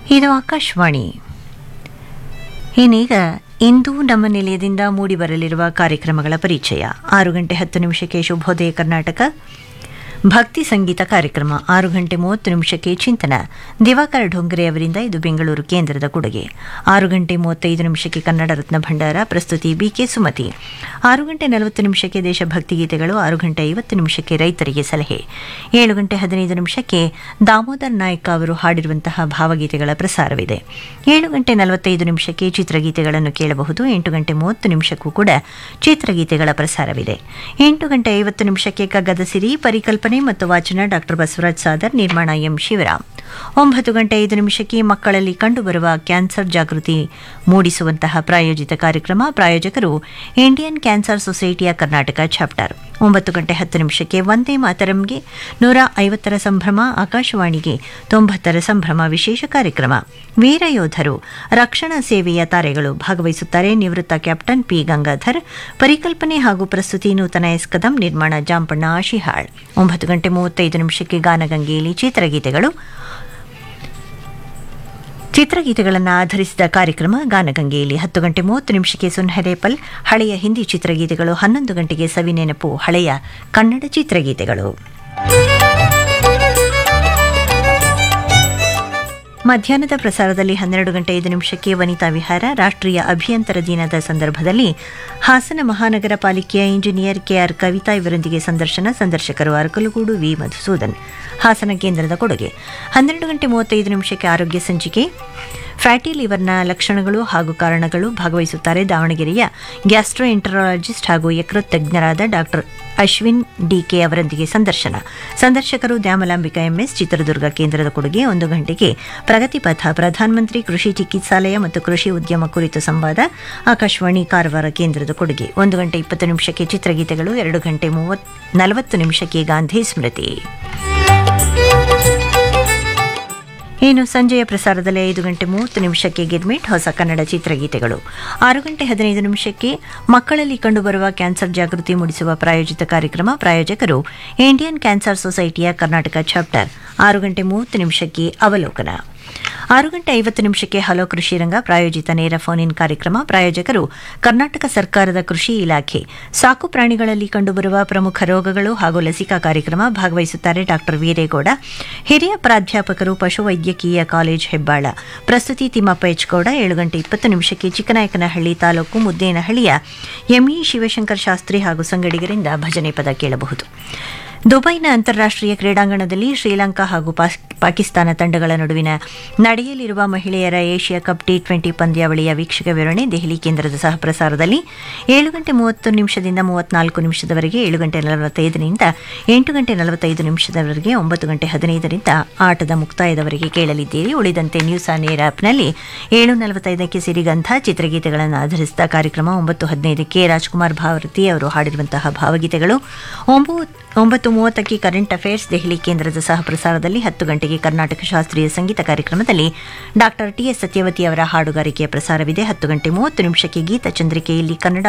ಇದು ಆಕಾಶವಾಣಿ ಇನ್ನೀಗ ಇಂದು ನಮ್ಮ ನಿಲಯದಿಂದ ಮೂಡಿಬರಲಿರುವ ಕಾರ್ಯಕ್ರಮಗಳ ಪರಿಚಯ ಆರು ಗಂಟೆ ಹತ್ತು ನಿಮಿಷಕ್ಕೆ ಶುಭೋದಯ ಕರ್ನಾಟಕ ಭಕ್ತಿ ಸಂಗೀತ ಕಾರ್ಯಕ್ರಮ ಆರು ಗಂಟೆ ಮೂವತ್ತು ನಿಮಿಷಕ್ಕೆ ಚಿಂತನ ದಿವಾಕರ ಢೊಂಗರೆ ಅವರಿಂದ ಇದು ಬೆಂಗಳೂರು ಕೇಂದ್ರದ ಕೊಡುಗೆ ಆರು ಗಂಟೆ ಮೂವತ್ತೈದು ನಿಮಿಷಕ್ಕೆ ಕನ್ನಡ ರತ್ನ ಭಂಡಾರ ಪ್ರಸ್ತುತಿ ಬಿಕೆ ಸುಮತಿ ಆರು ಗಂಟೆ ನಲವತ್ತು ನಿಮಿಷಕ್ಕೆ ದೇಶಭಕ್ತಿ ಗೀತೆಗಳು ಆರು ಗಂಟೆ ಐವತ್ತು ನಿಮಿಷಕ್ಕೆ ರೈತರಿಗೆ ಸಲಹೆ ಏಳು ಗಂಟೆ ಹದಿನೈದು ನಿಮಿಷಕ್ಕೆ ದಾಮೋದರ್ ನಾಯ್ಕ ಅವರು ಹಾಡಿರುವಂತಹ ಭಾವಗೀತೆಗಳ ಪ್ರಸಾರವಿದೆ ಏಳು ಗಂಟೆ ನಲವತ್ತೈದು ನಿಮಿಷಕ್ಕೆ ಚಿತ್ರಗೀತೆಗಳನ್ನು ಕೇಳಬಹುದು ಎಂಟು ಗಂಟೆ ಮೂವತ್ತು ನಿಮಿಷಕ್ಕೂ ಕೂಡ ಚಿತ್ರಗೀತೆಗಳ ಪ್ರಸಾರವಿದೆ ಎಂಟು ಗಂಟೆ ಐವತ್ತು ನಿಮಿಷಕ್ಕೆ ಕಗ್ಗದ ಸಿರಿ ಪರಿಕಲ್ಪನೆ ಮತ್ತು ವಾಚನ ಡಾಕ್ಟರ್ ಬಸವರಾಜ್ ಸಾದರ್ ನಿರ್ಮಾಣ ಎಂ ಶಿವರಾಮ್ ಒಂಬತ್ತು ಗಂಟೆ ಐದು ನಿಮಿಷಕ್ಕೆ ಮಕ್ಕಳಲ್ಲಿ ಕಂಡುಬರುವ ಕ್ಯಾನ್ಸರ್ ಜಾಗೃತಿ ಮೂಡಿಸುವಂತಹ ಪ್ರಾಯೋಜಿತ ಕಾರ್ಯಕ್ರಮ ಪ್ರಾಯೋಜಕರು ಇಂಡಿಯನ್ ಕ್ಯಾನ್ಸರ್ ಸೊಸೈಟಿಯ ಕರ್ನಾಟಕ ಚಾಪ್ಟರ್ ಒಂಬತ್ತು ಗಂಟೆ ಹತ್ತು ನಿಮಿಷಕ್ಕೆ ವಂದೇ ಮಾತರಂಗೆ ನೂರ ಐವತ್ತರ ಸಂಭ್ರಮ ಆಕಾಶವಾಣಿಗೆ ತೊಂಬತ್ತರ ಸಂಭ್ರಮ ವಿಶೇಷ ಕಾರ್ಯಕ್ರಮ ವೀರಯೋಧರು ರಕ್ಷಣಾ ಸೇವೆಯ ತಾರೆಗಳು ಭಾಗವಹಿಸುತ್ತಾರೆ ನಿವೃತ್ತ ಕ್ಯಾಪ್ಟನ್ ಪಿ ಗಂಗಾಧರ್ ಪರಿಕಲ್ಪನೆ ಹಾಗೂ ಪ್ರಸ್ತುತಿ ನೂತನ ಎಸ್ ಕದಂ ನಿರ್ಮಾಣ ಜಾಂಪಣ್ಣ ಆಶಿಹಾಳ್ ಒಂಬತ್ತು ಗಂಟೆ ಮೂವತ್ತೈದು ನಿಮಿಷಕ್ಕೆ ಗಾನಗಂಗೆಯಲ್ಲಿ ಚಿತ್ರಗೀತೆಗಳು ಚಿತ್ರಗೀತೆಗಳನ್ನು ಆಧರಿಸಿದ ಕಾರ್ಯಕ್ರಮ ಗಾನಗಂಗೆಯಲ್ಲಿ ಹತ್ತು ಗಂಟೆ ಮೂವತ್ತು ನಿಮಿಷಕ್ಕೆ ಸುನ್ಹರೇಪಲ್ ಹಳೆಯ ಹಿಂದಿ ಚಿತ್ರಗೀತೆಗಳು ಹನ್ನೊಂದು ಗಂಟೆಗೆ ಸವಿನೆನಪು ಹಳೆಯ ಕನ್ನಡ ಚಿತ್ರಗೀತೆಗಳು ಮಧ್ಯಾಹ್ನದ ಪ್ರಸಾರದಲ್ಲಿ ಹನ್ನೆರಡು ಗಂಟೆ ಐದು ನಿಮಿಷಕ್ಕೆ ವನಿತಾ ವಿಹಾರ ರಾಷ್ಟ್ರೀಯ ಅಭಿಯಂತರ ದಿನದ ಸಂದರ್ಭದಲ್ಲಿ ಹಾಸನ ಮಹಾನಗರ ಪಾಲಿಕೆಯ ಇಂಜಿನಿಯರ್ ಕೆಆರ್ ಕವಿತಾ ಇವರೊಂದಿಗೆ ಸಂದರ್ಶನ ಸಂದರ್ಶಕರು ಅರಕಲಗೂಡು ವಿ ಮಧುಸೂದನ್ ಹಾಸನ ಕೇಂದ್ರದ ಕೊಡುಗೆ ಹನ್ನೆರಡು ಗಂಟೆ ಮೂವತ್ತೈದು ನಿಮಿಷಕ್ಕೆ ಆರೋಗ್ಯ ಸಂಚಿಕೆ ಫ್ಯಾಟಿ ಲಿವರ್ನ ಲಕ್ಷಣಗಳು ಹಾಗೂ ಕಾರಣಗಳು ಭಾಗವಹಿಸುತ್ತಾರೆ ದಾವಣಗೆರೆಯ ಗ್ಯಾಸ್ಟ್ರೋ ಎಂಟರಾಲಜಿಸ್ಟ್ ಹಾಗೂ ಯಕೃತ್ ತಜ್ಞರಾದ ಡಾಕ್ಟರ್ ಅಶ್ವಿನ್ ಡಿಕೆ ಅವರೊಂದಿಗೆ ಸಂದರ್ಶನ ಸಂದರ್ಶಕರು ದ್ಯಾಮಲಾಂಬಿಕಾ ಎಂಎಸ್ ಚಿತ್ರದುರ್ಗ ಕೇಂದ್ರದ ಕೊಡುಗೆ ಒಂದು ಗಂಟೆಗೆ ಪ್ರಗತಿಪಥ ಪ್ರಧಾನಮಂತ್ರಿ ಕೃಷಿ ಚಿಕಿತ್ಸಾಲಯ ಮತ್ತು ಕೃಷಿ ಉದ್ಯಮ ಕುರಿತು ಸಂವಾದ ಆಕಾಶವಾಣಿ ಕಾರವಾರ ಕೇಂದ್ರದ ಕೊಡುಗೆ ಒಂದು ಗಂಟೆ ಇಪ್ಪತ್ತು ನಿಮಿಷಕ್ಕೆ ಚಿತ್ರಗೀತೆಗಳು ಎರಡು ಗಂಟೆ ಮೂವತ್ ನಲವತ್ತು ನಿಮಿಷಕ್ಕೆ ಗಾಂಧಿ ಸ್ಮೃತಿ ಇನ್ನು ಸಂಜೆಯ ಪ್ರಸಾರದಲ್ಲಿ ಐದು ಗಂಟೆ ಮೂವತ್ತು ನಿಮಿಷಕ್ಕೆ ಗಿರ್ಮಿಟ್ ಹೊಸ ಕನ್ನಡ ಚಿತ್ರಗೀತೆಗಳು ಆರು ಗಂಟೆ ಹದಿನೈದು ನಿಮಿಷಕ್ಕೆ ಮಕ್ಕಳಲ್ಲಿ ಕಂಡುಬರುವ ಕ್ಯಾನ್ಸರ್ ಜಾಗೃತಿ ಮೂಡಿಸುವ ಪ್ರಾಯೋಜಿತ ಕಾರ್ಯಕ್ರಮ ಪ್ರಾಯೋಜಕರು ಇಂಡಿಯನ್ ಕ್ಯಾನ್ಸರ್ ಸೊಸೈಟಿಯ ಕರ್ನಾಟಕ ಚಾಪ್ಟರ್ ಆರು ಗಂಟೆ ಮೂವತ್ತು ನಿಮಿಷಕ್ಕೆ ಅವಲೋಕನ ಆರು ಗಂಟೆ ಐವತ್ತು ನಿಮಿಷಕ್ಕೆ ಹಲೋ ಕೃಷಿ ರಂಗ ಪ್ರಾಯೋಜಿತ ನೇರ ಫೋನ್ ಇನ್ ಕಾರ್ಯಕ್ರಮ ಪ್ರಾಯೋಜಕರು ಕರ್ನಾಟಕ ಸರ್ಕಾರದ ಕೃಷಿ ಇಲಾಖೆ ಸಾಕು ಪ್ರಾಣಿಗಳಲ್ಲಿ ಕಂಡುಬರುವ ಪ್ರಮುಖ ರೋಗಗಳು ಹಾಗೂ ಲಸಿಕಾ ಕಾರ್ಯಕ್ರಮ ಭಾಗವಹಿಸುತ್ತಾರೆ ಡಾಕ್ಟರ್ ವೀರೇಗೌಡ ಹಿರಿಯ ಪ್ರಾಧ್ಯಾಪಕರು ಪಶುವೈದ್ಯಕೀಯ ಕಾಲೇಜ್ ಹೆಬ್ಬಾಳ ಪ್ರಸ್ತುತಿ ತಿಮ್ಮಪ್ಪ ಎಚ್ಗೌಡ ಏಳು ಗಂಟೆ ಇಪ್ಪತ್ತು ನಿಮಿಷಕ್ಕೆ ಚಿಕ್ಕನಾಯಕನಹಳ್ಳಿ ತಾಲೂಕು ಮುದ್ದೇನಹಳ್ಳಿಯ ಎಂಇ ಶಿವಶಂಕರ್ ಶಾಸ್ತ್ರಿ ಹಾಗೂ ಸಂಗಡಿಗರಿಂದ ಭಜನೆ ಪದ ಕೇಳಬಹುದು ದುಬೈನ ಅಂತಾರಾಷ್ಟೀಯ ಕ್ರೀಡಾಂಗಣದಲ್ಲಿ ಶ್ರೀಲಂಕಾ ಹಾಗೂ ಪಾಕಿಸ್ತಾನ ತಂಡಗಳ ನಡುವಿನ ನಡೆಯಲಿರುವ ಮಹಿಳೆಯರ ಏಷ್ಯಾ ಕಪ್ ಟಿ ಟ್ವೆಂಟಿ ಪಂದ್ಯಾವಳಿಯ ವೀಕ್ಷಕ ವಿವರಣೆ ದೆಹಲಿ ಕೇಂದ್ರದ ಸಹ ಪ್ರಸಾರದಲ್ಲಿ ಏಳು ಗಂಟೆ ಮೂವತ್ತು ನಿಮಿಷದಿಂದ ಮೂವತ್ನಾಲ್ಕು ನಿಮಿಷದವರೆಗೆ ಏಳು ಗಂಟೆ ನಲವತ್ತೈದರಿಂದ ಎಂಟು ಗಂಟೆ ನಲವತ್ತೈದು ನಿಮಿಷದವರೆಗೆ ಒಂಬತ್ತು ಗಂಟೆ ಹದಿನೈದರಿಂದ ಆಟದ ಮುಕ್ತಾಯದವರೆಗೆ ಕೇಳಲಿದ್ದೀರಿ ಉಳಿದಂತೆ ನ್ಯೂಸ್ ಆನ್ ಏರ್ ಆಪ್ನಲ್ಲಿ ಏಳು ನಲವತ್ತೈದಕ್ಕೆ ಸಿರಿಗಂಧ ಚಿತ್ರಗೀತೆಗಳನ್ನು ಆಧರಿಸಿದ ಕಾರ್ಯಕ್ರಮ ಒಂಬತ್ತು ಹದಿನೈದಕ್ಕೆ ರಾಜ್ಕುಮಾರ್ ಭಾರತಿ ಅವರು ಹಾಡಿರುವಂತಹ ಭಾವಗೀತೆಗಳು ಒಂಬತ್ತು ಮೂವತ್ತಕ್ಕೆ ಕರೆಂಟ್ ಅಫೇರ್ಸ್ ದೆಹಲಿ ಕೇಂದ್ರದ ಸಹ ಪ್ರಸಾರದಲ್ಲಿ ಹತ್ತು ಗಂಟೆಗೆ ಕರ್ನಾಟಕ ಶಾಸ್ತ್ರೀಯ ಸಂಗೀತ ಕಾರ್ಯಕ್ರಮದಲ್ಲಿ ಡಾಕ್ಟರ್ ಟಿಎಸ್ ಸತ್ಯವತಿ ಅವರ ಹಾಡುಗಾರಿಕೆಯ ಪ್ರಸಾರವಿದೆ ಹತ್ತು ಗಂಟೆ ಮೂವತ್ತು ನಿಮಿಷಕ್ಕೆ ಗೀತ ಚಂದ್ರಿಕೆಯಲ್ಲಿ ಕನ್ನಡ